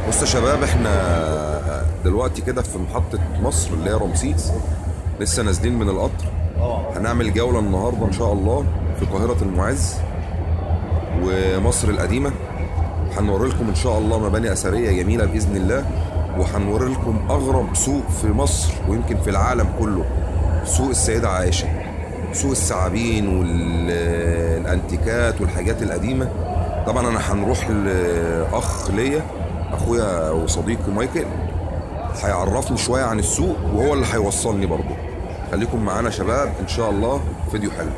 بصوا يا شباب احنا دلوقتي كده في محطة مصر اللي هي رمسيس لسه نازلين من القطر هنعمل جولة النهاردة ان شاء الله في قاهرة المعز ومصر القديمة هنوري لكم ان شاء الله مباني اثرية جميلة باذن الله وهنوري لكم اغرب سوق في مصر ويمكن في العالم كله سوق السيدة عائشة سوق الثعابين والانتيكات والحاجات القديمة طبعا انا هنروح لاخ ليا اخويا وصديقي مايكل هيعرفني شويه عن السوق وهو اللي هيوصلني برضه خليكم معانا يا شباب ان شاء الله فيديو حلو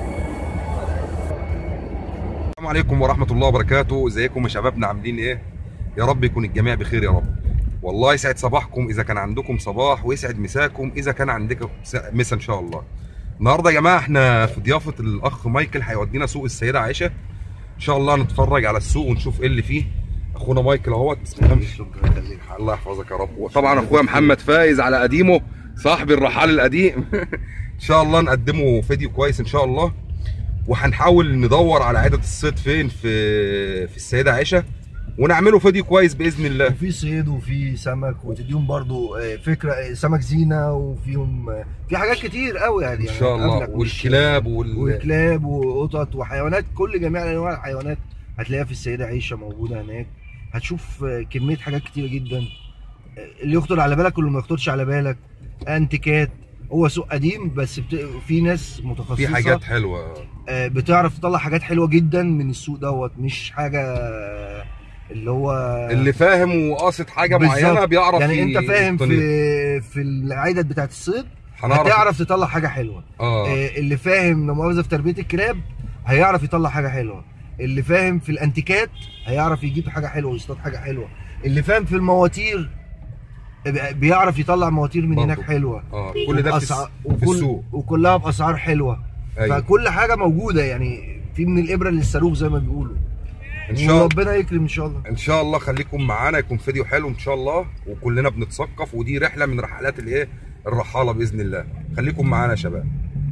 السلام عليكم ورحمه الله وبركاته ازيكم يا شبابنا عاملين ايه يا رب يكون الجميع بخير يا رب والله يسعد صباحكم اذا كان عندكم صباح ويسعد مساكم اذا كان عندكم مسا ان شاء الله النهارده يا جماعه احنا في ضيافه الاخ مايكل هيودينا سوق السيده عائشه ان شاء الله نتفرج على السوق ونشوف ايه اللي فيه اخونا مايكل اهوت بسم الله الله يحفظك يا رب وطبعا اخويا محمد فايز على قديمه صاحب الرحال القديم ان شاء الله نقدمه فيديو كويس ان شاء الله وهنحاول ندور على عدد الصيد فين في في السيده عائشه ونعمله فيديو كويس باذن الله وفي صيد وفي سمك وتديهم برضو آه، فكره آه، سمك زينه وفيهم آه، في حاجات كتير قوي يعني ان شاء الله قبلك مش- والكلاب وال وكلاب وقطط وحيوانات كل جميع انواع الحيوانات هتلاقيها في السيده عيشه موجوده هناك هتشوف آه، كميه حاجات كتيره جدا آه، اللي يخطر على بالك واللي ما يخطرش على بالك انتيكات هو سوق قديم بس بت... في ناس متخصصه في حاجات حلوه آه، بتعرف تطلع حاجات حلوه جدا من السوق دوت مش حاجه اللي هو اللي فاهم وقاصد حاجه بالظبط. معينه بيعرف يعني ي- انت فاهم يقتني. في في العدد بتاعت الصيد هنعرف هتعرف تطلع حاجه حلوه اه آه، اللي فاهم لا مؤاخذه في تربيه الكلاب هيعرف يطلع حاجه حلوه اللي فاهم في الانتيكات هيعرف يجيب حاجه حلوه ويصطاد حاجه حلوه اللي فاهم في المواتير آه، بيعرف يطلع مواتير من برضو. هناك حلوه اه كل ده في, وبأسع- الس- في وكل السوق وكلها باسعار حلوه ايوه فكل حاجه موجوده يعني في من الابره للصاروخ زي ما بيقولوا ان شاء الله وربنا يكرم ان شاء الله ان شاء الله خليكم معانا يكون فيديو حلو ان شاء الله وكلنا بنتثقف ودي رحله من رحلات الايه الرحاله باذن الله خليكم معانا يا شباب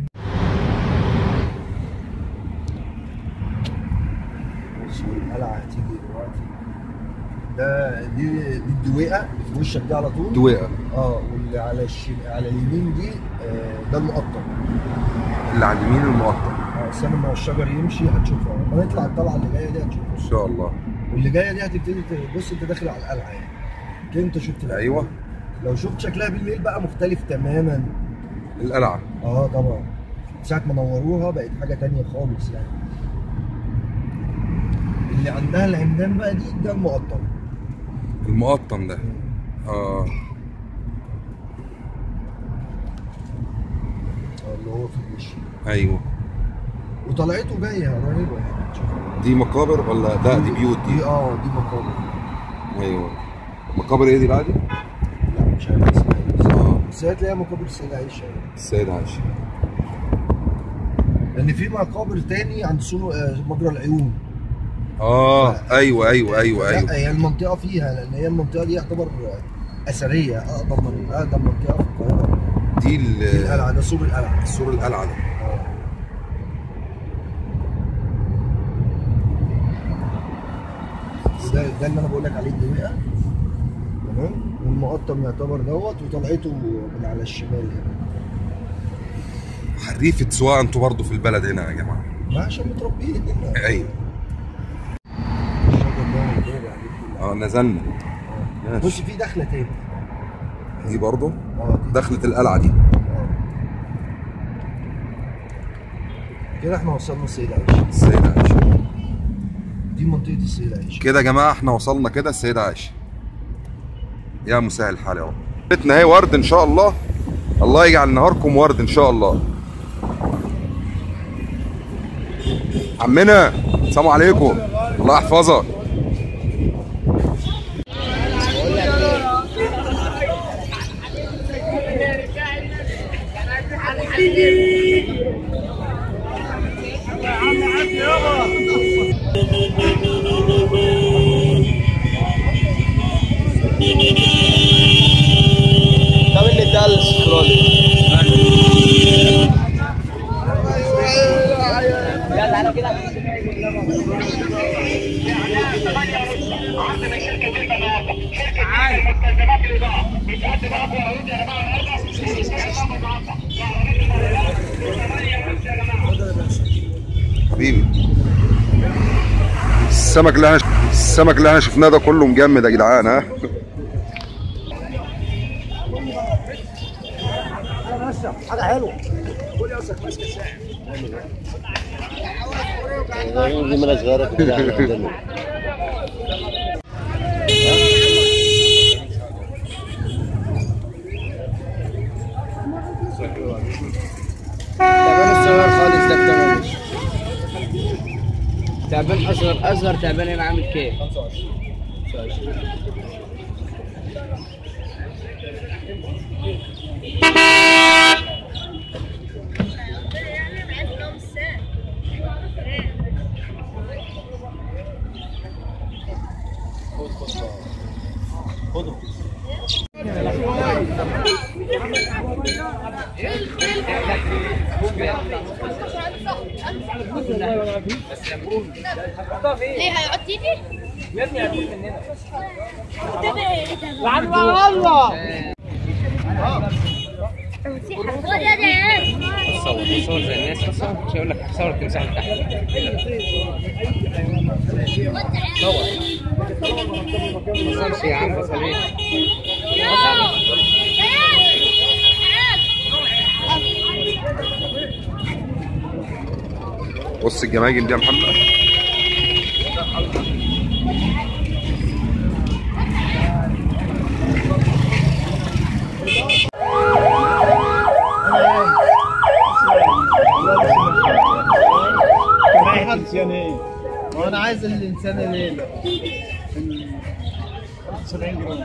بص القلعه هتيجي دلوقتي ده دي دي الدويقه اللي في وشك دي على طول دويقه اه واللي على الشم... على اليمين دي آه ده المقطم اللي على اليمين المقطع اه استنى ما الشجر يمشي هتشوفها لما نطلع الطلعه اللي جايه دي هتشوفها ان شاء الله واللي جايه دي هتبتدي تبص انت داخل على القلعه يعني كده انت شفت القلعة. ايوه لو شفت شكلها بالليل بقى مختلف تماما القلعه اه طبعا ساعة ما نوروها بقت حاجة تانية خالص يعني اللي عندها العمدان بقى دي ده المقطم المقطم ده اه آه، اللي هو في الوش ايوه وطلعته جاية قريبة يعني تشوفها. دي مقابر ولا ده دي بيوت دي دي اه دي مقابر ايوه مقابر ايه دي بقى دي لا مش عارف اسمها ايه بس- اه بس هي تلاقيها مقابر السيدة عائشة يعني. السيدة عائشة لأن في مقابر تاني عند سور آه، مجرى العيون اه ايوه ايوه ايوه لا ايوه هي المنطقة فيها لأن هي المنطقة دي يعتبر أثرية أقدم من أقدم منطقة في القاهرة دي دي ال- القلعة ده سور القلعة سور القلعه ده ده ده اللي انا بقول لك عليه الدويقه تمام والمقطم يعتبر دوت وطلعته من على الشمال هنا حريفه سواء انتوا برضو في البلد هنا يا جماعه ما عشان متربيين هنا ايوه الشجر ده متربي عليه كله. اه نزلنا بص ماشي في دخله تاني دي برضو اه دي دخلة القلعة دي آه. كده احنا وصلنا السيدة عائشة السيدة عائشة دي منطقة السيدة عائشة كده يا جماعة احنا وصلنا كده السيدة عائشة يا مسهل الحال يا رب بيتنا اهي ورد ان شاء الله الله يجعل نهاركم ورد ان شاء الله عمنا السلام عليكم الله يحفظك طب اللي ده السكرول يلا تعالوا كده عندنا شركة البنات حبيبي السمك اللي احنا السمك اللي احنا شفناه ده كله مجمد يا جدعان ها دي من صغيره كده احنا عندنا تعبان الصغير خالص ده بتمام تعبان اصغر اصغر تعبان هنا عامل كام؟ ليه هيقعد تيجي؟ يا ابني هتروح مننا خد يا ديان صور صور زي الناس صور مش هيقول لك صور التمساح اللي تحت صور بصلش يا عم بصلين بص الجماجم دي يا محمد انسان ايه؟ وانا عايز الانسان الليله 70 جرام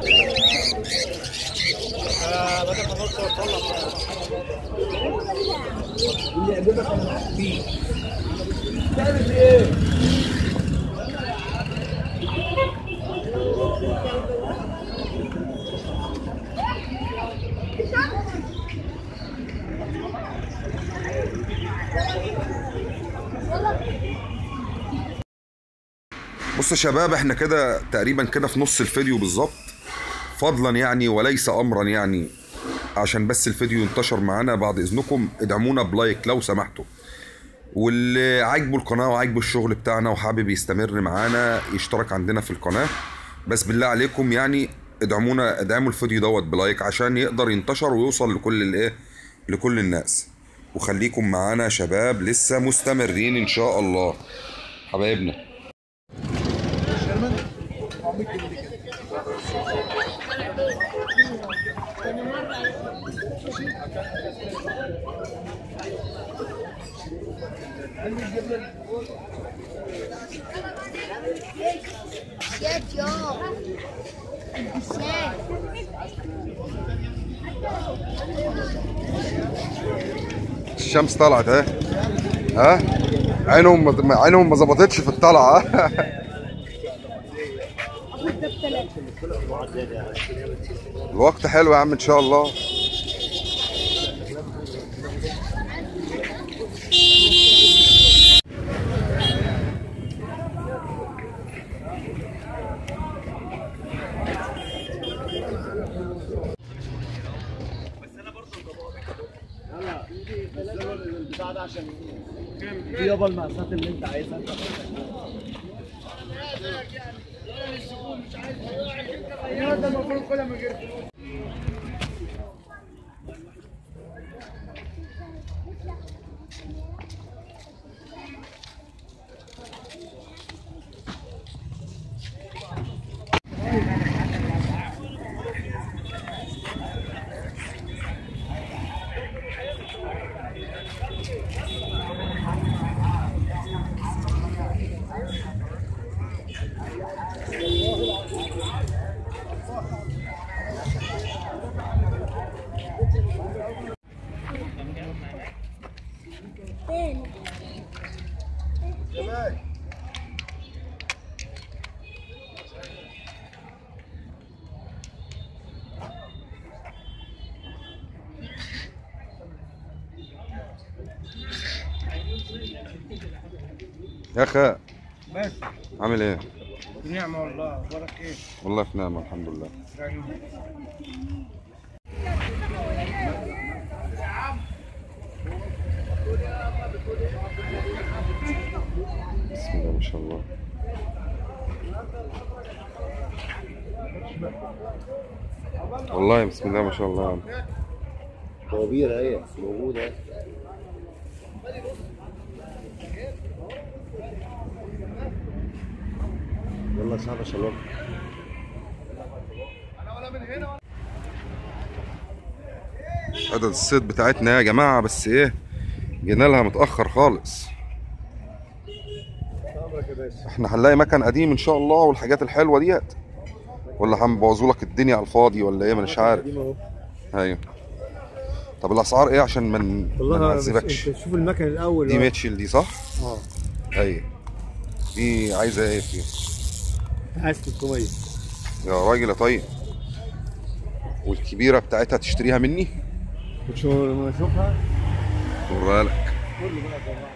بص يا شباب احنا كده تقريبا كده في نص الفيديو بالظبط فضلا يعني وليس امرا يعني عشان بس الفيديو ينتشر معانا بعد اذنكم ادعمونا بلايك لو سمحتوا واللي عاجبه القناه وعاجبه الشغل بتاعنا وحابب يستمر معانا يشترك عندنا في القناه بس بالله عليكم يعني ادعمونا ادعموا الفيديو دوت بلايك عشان يقدر ينتشر ويوصل لكل الايه لكل الناس وخليكم معانا يا شباب لسه مستمرين ان شاء الله حبايبنا يا جو الشاي الشمس طلعت اهي ها عينهم ما- عينهم ما ظبطتش في الطلعه ها؟ الوقت حلو يا عم ان شاء الله البتاع ده عشان في يابا المقاسات اللي انت عايزها انت يا اخي عامل ايه نعمة والله اخبارك ايه؟ والله في نعمه الحمد لله بسم الله ما شاء الله والله بسم الله ما شاء الله يا عم. طوابير اهي موجوده يلا صعب يا شباب عدد الصيد بتاعتنا يا جماعه بس ايه جينا لها متاخر خالص امرك يا باشا احنا هنلاقي مكان قديم ان شاء الله والحاجات الحلوه ديت ولا هنبوظوا لك الدنيا على الفاضي ولا ايه مش عارف قديم اهو ايوه طب الاسعار ايه عشان ما ن- ما والله بس نعذبكش انت شوف المكن الاول دي ميتشل دي صح اه ايوه دي عايزه ايه فيه عايز 300 يا راجل يا طيب والكبيره بتاعتها تشتريها مني وشو لما اشوفها وريها لك كله بقى يا جماعه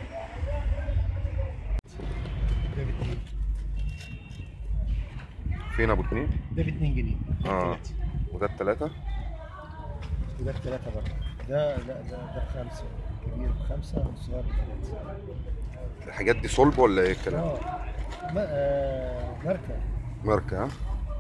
فين ابو اتنين ده ب 2 جنيه اه وده التلاتة وده بثلاثة برضه ده لا ده ده بخمسة كبير بخمسة والصغير بثلاثة الحاجات دي صلب ولا ايه الكلام اه ما- آه، ماركة ماركة ها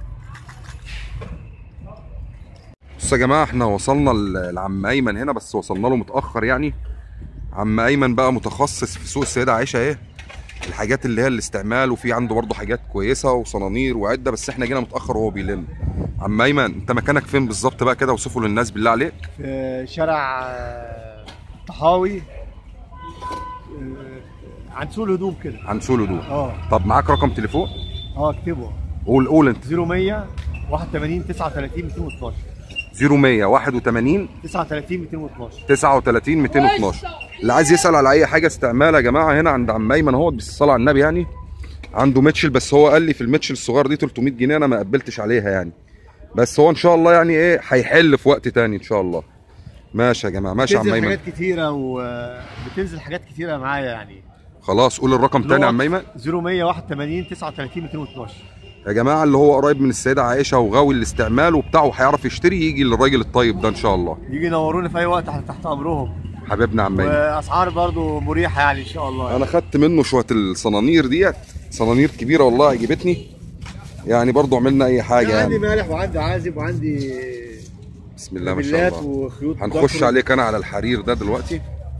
بصوا يا جماعة احنا وصلنا ل- لعم ايمن هنا بس وصلنا له متأخر يعني عم ايمن بقى متخصص في سوق السيدة عائشة ايه الحاجات اللي هي الاستعمال وفي عنده برضه حاجات كويسة وصنانير وعدة بس احنا جينا متأخر وهو بيلم عم ايمن انت مكانك فين بالظبط بقى كده وصفه للناس بالله عليك في شارع آه، طحاوي آه، عند سوق الهدوم كده عن سوق الهدوم اه طب معاك رقم تليفون اه اكتبه قول قول انت 0100 81 39 212 0100 81 39 212 39 212 اللي عايز يسال على اي حاجه استعمال يا جماعه هنا عند عم ايمن اهوت بالصلاه على النبي يعني عنده ميتشل بس هو قال لي في الميتشل الصغير دي 300 جنيه انا ما قبلتش عليها يعني بس هو ان شاء الله يعني ايه هيحل في وقت تاني ان شاء الله ماشي يا جماعه ماشي يا عم بتنزل ايمن حاجات كتيرة وبتنزل حاجات كتيرة معايا يعني خلاص قول الرقم تاني يا عم ايمن 0100 81 39 212 يا جماعه اللي هو قريب من السيده عائشه وغاوي الاستعمال وبتاعه هيعرف يشتري يجي للراجل الطيب ده ان شاء الله يجي ينورونا في اي وقت احنا تحت امرهم حبيبنا عم ايمن واسعار برضو مريحه يعني ان شاء الله انا خدت منه شويه الصنانير ديت صنانير كبيره والله عجبتني يعني برضو عملنا اي حاجه أنا عندي يعني مالح وعندي عازب وعندي بسم الله ما شاء بلات الله وخيوط هنخش ضفر. عليك انا على الحرير ده دلوقتي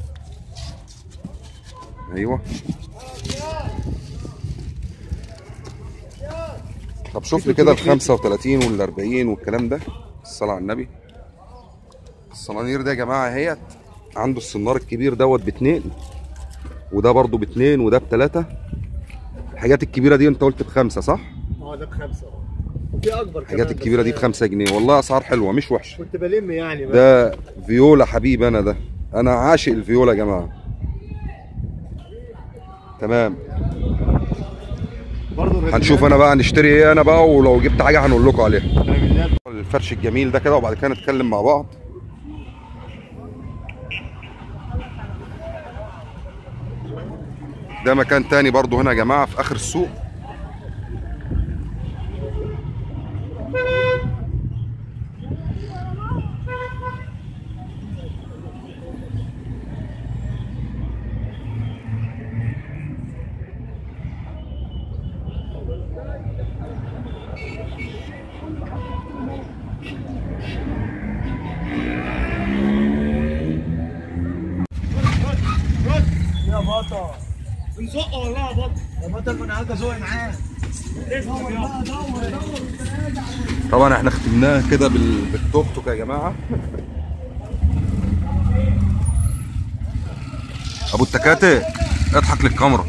ايوه طب شوف لي كده ال 35 وال 40 والكلام ده الصلاة على النبي الصنانير ده يا جماعة اهيت عنده الصنار الكبير دوت باتنين وده برضه باتنين وده بتلاتة الحاجات الكبيرة دي انت قلت بخمسة صح؟ اه ده بخمسه وفي اكبر الحاجات كمان، الكبيرة بس دي بخمسة جنيه والله اسعار حلوة مش وحشة كنت بلم يعني بقى. ده فيولا حبيب انا ده انا عاشق الفيولا يا جماعه تمام برضو الرجالات- هنشوف انا بقى نشتري ايه انا بقى ولو جبت حاجه هنقول لكم عليها الرجالات الفرش الجميل ده كده وبعد كده نتكلم مع بعض ده مكان تاني برضو هنا يا جماعه في اخر السوق يا بطل بنزقه والله يا بطل يا بطل ما انا هاجي ازوق معاه طبعا احنا ختمناها كده بال- بالتوك توك يا جماعه ابو التكاتك اضحك للكاميرا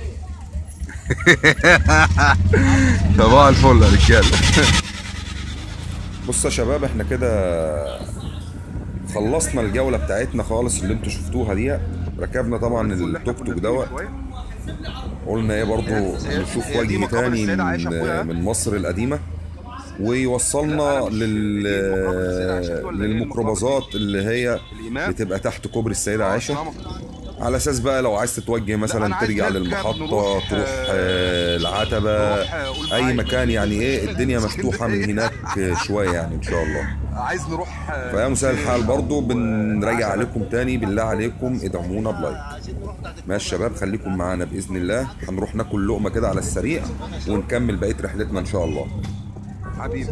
صباح الفل يا رجاله بصوا يا شباب احنا كده خلصنا الجوله بتاعتنا خالص اللي انتوا شفتوها دي ركبنا طبعا التوك توك دوت قلنا ايه برضو نشوف وجه تاني من, من مصر القديمه ويوصلنا لل للميكروباصات اللي هي بتبقى تحت كوبري السيده عائشه على اساس بقى لو عايز تتوجه أنا مثلا عايز ترجع نركب، للمحطه نروح، تروح آه، آه، العتبه نروح، آه، قول اي معايا. مكان يعني ايه الدنيا مفتوحه من هناك شويه يعني ان شاء الله عايز نروح آه، فيا مساء الحال برضو بنرجع عشرة. عليكم تاني بالله عليكم ادعمونا بلايك ماشي شباب خليكم معانا باذن الله هنروح ناكل لقمه كده على السريع ونكمل بقيه رحلتنا ان شاء الله حبيبي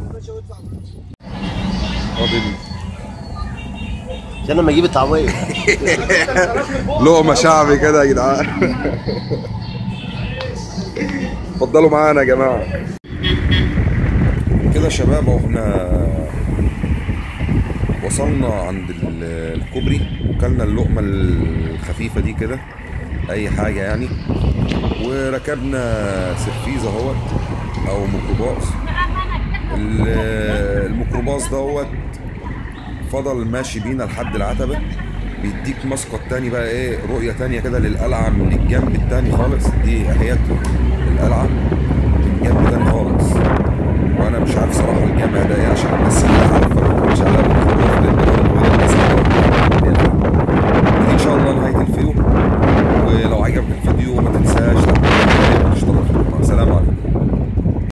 فاضل عشان لما اجيب الطعميه لقمه شعبي كده يا جدعان اتفضلوا معانا يا جماعه كده يا شباب اهو احنا وصلنا عند ال- الكوبري وكلنا اللقمه الخفيفه دي كده اي حاجه يعني وركبنا سرفيز اهوت او ميكروباص ال- الميكروباص دوت فضل ماشي بينا لحد العتبة بيديك مسقط تاني بقى ايه رؤية تانية كده للقلعة من الجنب التاني خالص دي اهيت القلعة من جنب تاني خالص وانا مش عارف صراحة الجامع ده ايه عشان الناس